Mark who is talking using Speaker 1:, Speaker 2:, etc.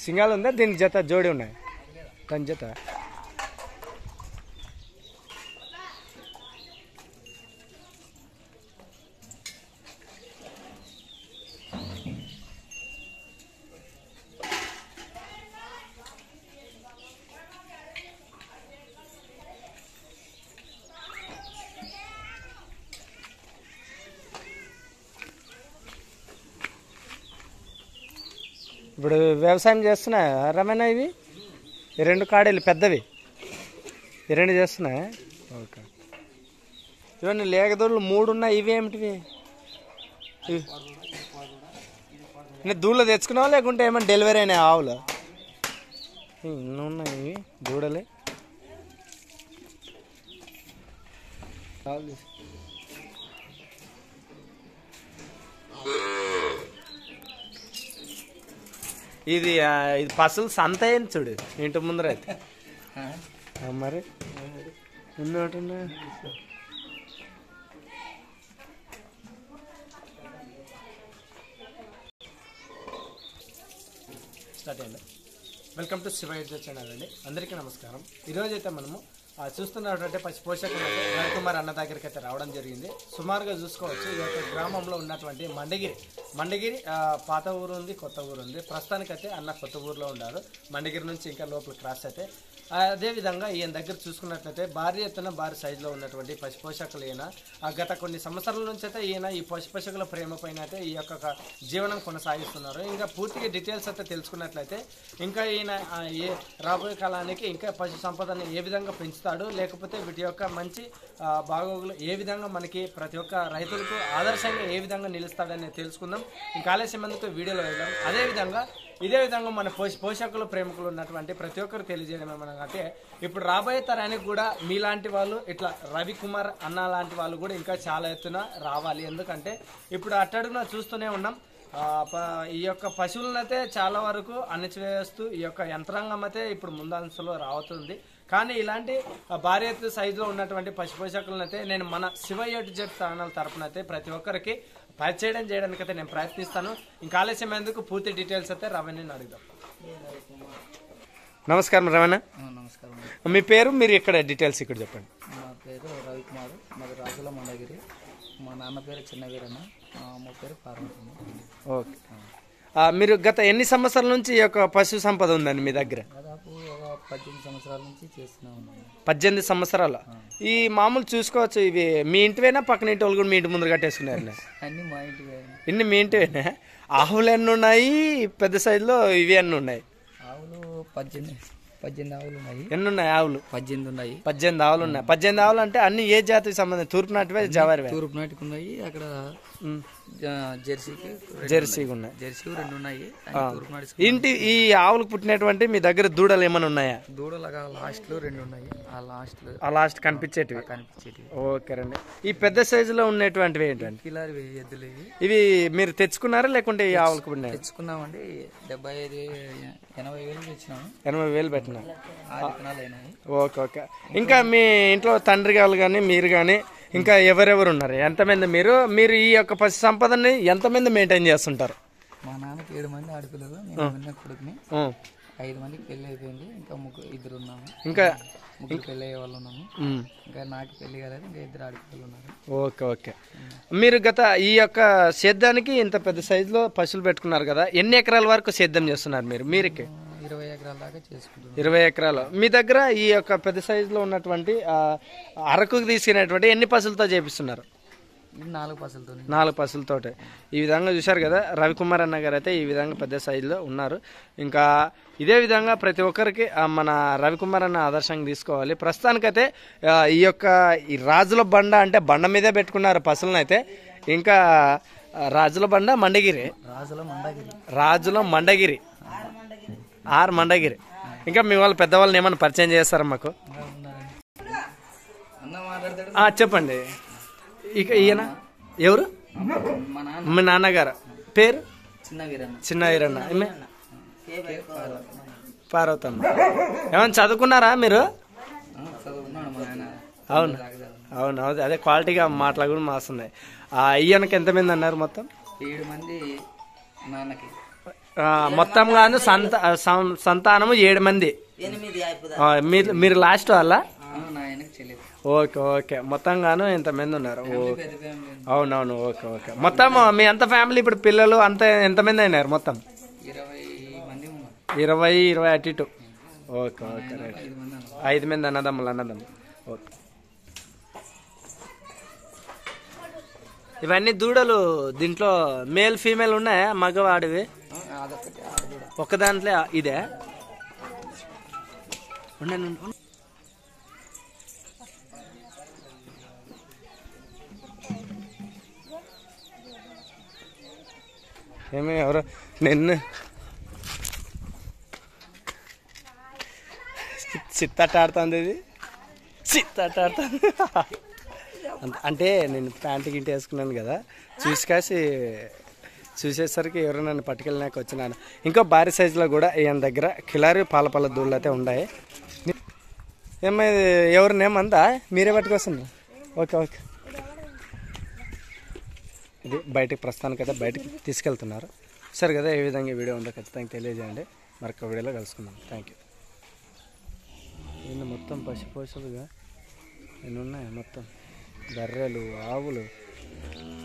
Speaker 1: సింగాలు ఉందా దీనికి జత జోడి ఉన్నాయి దాని జత ఇప్పుడు వ్యవసాయం చేస్తున్నా రమణ ఇవి ఈ రెండు కాడీలు పెద్దవి ఈ రెండు చేస్తున్నా ఓకే ఇవన్నీ లేకదోళ్ళు మూడు ఉన్నాయి ఇవి ఏమిటివి ఇవి. నీ దూడలు తెచ్చుకున్నావా లేకుంటే ఏమైనా డెలివరీ అయినాయి ఆవులు ఇన్ని ఉన్నాయి ఇవి దూడలే ఆవులు తీసు- ఇది ఆ, ఇది పసులు సంత అయింది చూడు ఇంటి ముందర అయితే ఆ, మరి ఉన్నోటి స్టార్ట్ అయ్యింది welcome to Shiva YouTube channel అండి అందరికీ నమస్కారం ఈరోజు అయితే మనము ఆ, చూస్తున్నటువంటి పశు పోషకులు అయితే రవికుమార్ అన్న దగ్గరికి అయితే రావడం జరిగింది సుమారుగా చూసుకోవచ్చు ఈ యొక్క గ్రామంలో ఉన్నటువంటి మండగిరి మండగిరి ఆ, పాత ఊరు ఉంది కొత్త ఊరు ఉంది ప్రస్తుతానికైతే అన్న కొత్త ఊర్లో ఉన్నారు మండగిరి నుంచి ఇంకా లోపల క్రాస్ అయితే ఆ, అదేవిధంగా ఈయన దగ్గర చూసుకున్నట్లయితే భారీ ఎత్తున భారీ సైజులో ఉన్నటువంటి పశు పోషకులు ఈయన ఆ, గత కొన్ని సంవత్సరాల నుంచి అయితే ఈయన ఈ పశు పోషకుల ప్రేమ పైన అయితే ఈ యొక్క క- జీవనం కొనసాగిస్తున్నారు ఇంకా పూర్తిగా డీటెయిల్స్ అయితే తెలుసుకున్నట్లయితే ఇంకా ఈయన ఆ, ఏ రాబోయే కాలానికి ఇంకా పశు సంపదను ఏ విధంగా పెంచుతాడు లేకపోతే వీటి యొక్క మంచి ఆ, బాగోగులు ఏ విధంగా మనకి ప్రతి ఒక్క రైతులకు ఆదర్శంగా ఏ విధంగా నిలుస్తాడని తెలుసుకుందాం ఇంకా ఆలస్యం ఎందుకు వీడియోలో వెళ్దాం అదేవిధంగా ఇదే విధంగా మన పోష పోషకులు ప్రేమికులు ఉన్నటువంటి ప్రతి ఒక్కరు తెలియజేయడం ఏమనగా ఇప్పుడు రాబోయే తరానికి కూడా మీలాంటి వాళ్ళు ఇట్లా రవికుమార్ అన్న లాంటి వాళ్ళు కూడా ఇంకా చాలా ఎత్తున రావాలి ఎందుకంటే ఇప్పుడు అట్టడుగున చూస్తూనే ఉన్నాం ఆ, ప- ఈ యొక్క పశువులను అయితే చాలా వరకు అణచివేస్తూ ఈ యొక్క యంత్రాంగం అయితే ఇప్పుడు ముందంశలో రావుతుంది కానీ ఇలాంటి ఆ, భారీ ఎత్తు సైజులో ఉన్నటువంటి పశు పోషకులను అయితే నేను మన శివ ఎటు జెట్ ఛానల్ తరపున అయితే ప్రతి ఒక్కరికి పరిచయం చేయడానికి అయితే నేను ప్రయత్నిస్తాను ఇంకా ఆలస్యం ఎందుకు పూర్తి డీటెయిల్స్ అయితే రవణని అడుగుదాం నమస్కారం రవణ
Speaker 2: ఆ, నమస్కారం
Speaker 1: మీ పేరు మీరు ఇక్కడ డీటెయిల్స్ ఇక్కడ చెప్పండి
Speaker 2: నా పేరు రవికుమార్ మాది రాజుల మండగిరి మా నాన్న పేరు చిన్న వీరన్న మా అమ్మ పేరు పార్వతమ్మ
Speaker 1: ఓకే ఆ, మీరు గత ఎన్ని సంవత్సరాల నుంచి ఈ యొక్క పశు సంపద ఉందండి మీ దగ్గర
Speaker 2: దాదాపు ఒక పద్దెనిమిది సంవత్సరాల నుంచి చేస్తూనే ఉన్నాను
Speaker 1: పద్దెనిమిది సంవత్సరాలు ఈ మామూలు చూసుకోవచ్చు ఇవి మీ ఇంటివేనా పక్కన ఇంటి వాళ్ళు కూడా మీ ఇంటి ముందు కట్టేసుకున్నారు
Speaker 2: అన్నీ మా ఇంటికి
Speaker 1: ఇన్ని మీ ఇంటివేనా ఆవులు ఎన్ని ఉన్నాయి పెద్ద సైజులో ఇవి ఎన్ని ఉన్నాయి
Speaker 2: ఆవులు పద్దెనిమిది పద్దెనిమిది ఆవులు ఉన్నాయి
Speaker 1: ఎన్ని ఉన్నాయి ఆవులు
Speaker 2: పద్దెనిమిది ఉన్నాయి
Speaker 1: పద్దెనిమిది ఆవులు ఉన్నాయి పద్దెనిమిది ఆవులు అంటే అన్ని ఏ జాతికి సంబంధించి తూర్పు నాటివే జవారివే
Speaker 2: తూర్పు నాటికి ఉన్నాయి అక్కడ జ- జెర్సీకి రెండు
Speaker 1: జెర్సీకి ఉన్నాయి
Speaker 2: జెర్సీ రెండు ఉన్నాయి అన్ని తూర్పు నాటి
Speaker 1: ఇంటి ఈ ఆవులకు పుట్టినటువంటి మీ దగ్గర దూడలు ఏమైనా ఉన్నాయా
Speaker 2: దూడలుగా లాస్ట్లో రెండు ఉన్నాయి ఆ లాస్ట్లో
Speaker 1: ఆ లాస్ట్ కనిపించేటివి
Speaker 2: కనిపించేటివి
Speaker 1: ఓకే రండి ఈ పెద్ద సైజులో ఉన్నటువంటివి ఏంటండి
Speaker 2: కిలారి ఎద్దులు ఇవి
Speaker 1: ఇవి మీరు తెచ్చుకున్నారా లేకుంటే ఈ ఆవులకు పుట్టినాయి
Speaker 2: తెచ్చుకున్నామండి డెబ్బై ఐదు ఎనభై వేలు తెచ్చినాము
Speaker 1: ఎనభై వేలు పెట్టినా
Speaker 2: ఆరు విత్తనాలు అయినాయి
Speaker 1: ఓకే ఓకే ఇంకా మీ ఇంట్లో తండ్రి గారు కానీ మీరు కానీ ఇంకా ఎవరెవరు ఉన్నారు ఎంతమంది మీరు మీరు ఈ యొక్క పశు సంపదని ఎంతమంది మెయింటైన్ చేస్తుంటారు
Speaker 2: మా నాన్నకి ఏడు మంది ఆడపిల్లలు నేను విన్న కొడుకుని
Speaker 1: ఉం.
Speaker 2: ఐదు మందికి పెళ్లి అయిపోయింది ఇంకా ముగ్గురు ఇద్దరు ఉన్నాము
Speaker 1: ఇంకా
Speaker 2: ముగ్గురు పెళ్లి అయ్యే వాళ్ళు ఉన్నాము
Speaker 1: ఉం.
Speaker 2: ఇంకా నాకు పెళ్లి కాలేదు ఇంకా ఇద్దరు ఆడపిల్లలు ఉన్నారు
Speaker 1: ఓకే ఓకే మీరు గత ఈ యొక్క సేద్యానికి ఇంత పెద్ద సైజులో పశువులు పెట్టుకున్నారు కదా ఎన్ని ఎకరాల వరకు సేద్యం చేస్తున్నారు మీరు మీరుకి
Speaker 2: ఆ, ఇరవై ఎకరాల దాకా చేసుకుంటున్నాం
Speaker 1: ఇరవై ఎకరాలు మీ దగ్గర ఈ యొక్క పెద్ద సైజులో ఉన్నటువంటి ఆ, అరకుకు తీసుకునేటువంటి ఎన్ని పశువులతో చేపిస్తున్నారు
Speaker 2: ఇది నాలుగు పసలతో
Speaker 1: నాలుగు పశువులతోటే ఈ విధంగా చూశారు కదా రవికుమార్ అన్న గారు అయితే ఈ విధంగా పెద్ద సైజులో ఉన్నారు ఇంకా ఇదే విధంగా ప్రతి ఒక్కరికి ఆ, మన రవికుమార్ అన్న ఆదర్శంగా తీసుకోవాలి ప్రస్తుతానికైతే ఆ, ఈ యొక్క ఈ రాజుల బండ అంటే బండ మీదే పెట్టుకున్నారు పశువులను అయితే ఇంకా ఆ, రాజుల బండ మండగిరి
Speaker 2: రాజుల మండగిరి
Speaker 1: రాజుల మండగిరి ఆర్ మండగిరి ఇంకా మీ వాళ్ళు పెద్దవాళ్ళని ఏమైనా పరిచయం చేస్తారా మాకు
Speaker 2: ఇంకా ఉన్నారండి అన్న మాట్లాడతాడు
Speaker 1: ఆ, చెప్పండి ఇక ఈయన ఎవరు
Speaker 2: మా నాన్న
Speaker 1: మీ నాన్నగారు పేరు
Speaker 2: చిన్న వీరన్న
Speaker 1: చిన్న వీరన్న ఈమె పార్వతమ్మ ఏమైనా చదువుకున్నారా మీరు
Speaker 2: ఆ, చదువుకున్నాడు మా నాన్న
Speaker 1: అవును అవును అవును అదే క్వాలిటీగా మాటలు కూడా మాస్తున్నాయి ఆ ఈయనకి ఎంతమంది అన్నారు మొత్తం
Speaker 2: ఏడు మంది నాన్నకి
Speaker 1: ఆ, మొత్తంగాను సంత సం- సంతానము ఏడు మంది
Speaker 3: ఎనిమిది అయిపోదా
Speaker 1: ఆ, మీరు మీరు లాస్ట్ వాళ్ళ
Speaker 2: నా ఆయనకు చెల్లి
Speaker 1: ఓకే ఓకే మొత్తంగాను ఇంతమంది ఉన్నారు ఓకే
Speaker 2: పెద్ద ఫ్యామిలీ
Speaker 1: అవునవును ఓకే ఓకే మొత్తం మీ అంత ఫ్యామిలీ ఇప్పుడు పిల్లలు అంత ఎంతమంది అయినారు మొత్తం
Speaker 2: ఇరవై మంది ఉన్నారు
Speaker 1: ఇరవై ఇరవై అటు ఇటు ఓకే ఓకే రైట్
Speaker 2: ఐదు మంది అన్నారు
Speaker 1: ఐదు మంది అన్నదమ్ములు అన్నదమ్ములు ఓకే ఇవన్నీ దూడలు దీంట్లో మేల్ ఫీమేల్ ఉన్నాయా మగవాడివి
Speaker 2: అదొకటి ఆడ కూడా
Speaker 1: ఒక దాంట్లో ఇదే ఉండండి, ఉండండి. ఏమి ఎవరు నిన్ను చిత్తట ఆడుతుంది ఇది చిత్తట ఆడుతుంది అంత- అంటే నేను ప్యాంటు గింటి వేసుకున్నాను కదా చూసి కాసి చూసేసరికి ఎవరు నన్ను పట్టుకెళ్ళినాక వచ్చినాను ఇంకో భారీ సైజులో కూడా ఈయన దగ్గర కిలారి పాలపాల దూళ్ళు అయితే ఉన్నాయి ఏమ్మా ఇది ఎవరు నేమంతా మీరే పట్టుకొస్తున్నారు ఓకే ఓకే ఇది బయటకు ప్రస్తుతానికైతే బయటకు తీసుకెళ్తున్నారు సరే కదా ఏ విధంగా ఈ వీడియో ఉందో ఖచ్చితంగా తెలియజేయండి మరొక వీడియోలో కలుసుకుందాం థ్యాంక్ యూ ఈయన మొత్తం పసిపోసలుగా ఎన్ని ఉన్నాయి మొత్తం బర్రెలు ఆవులు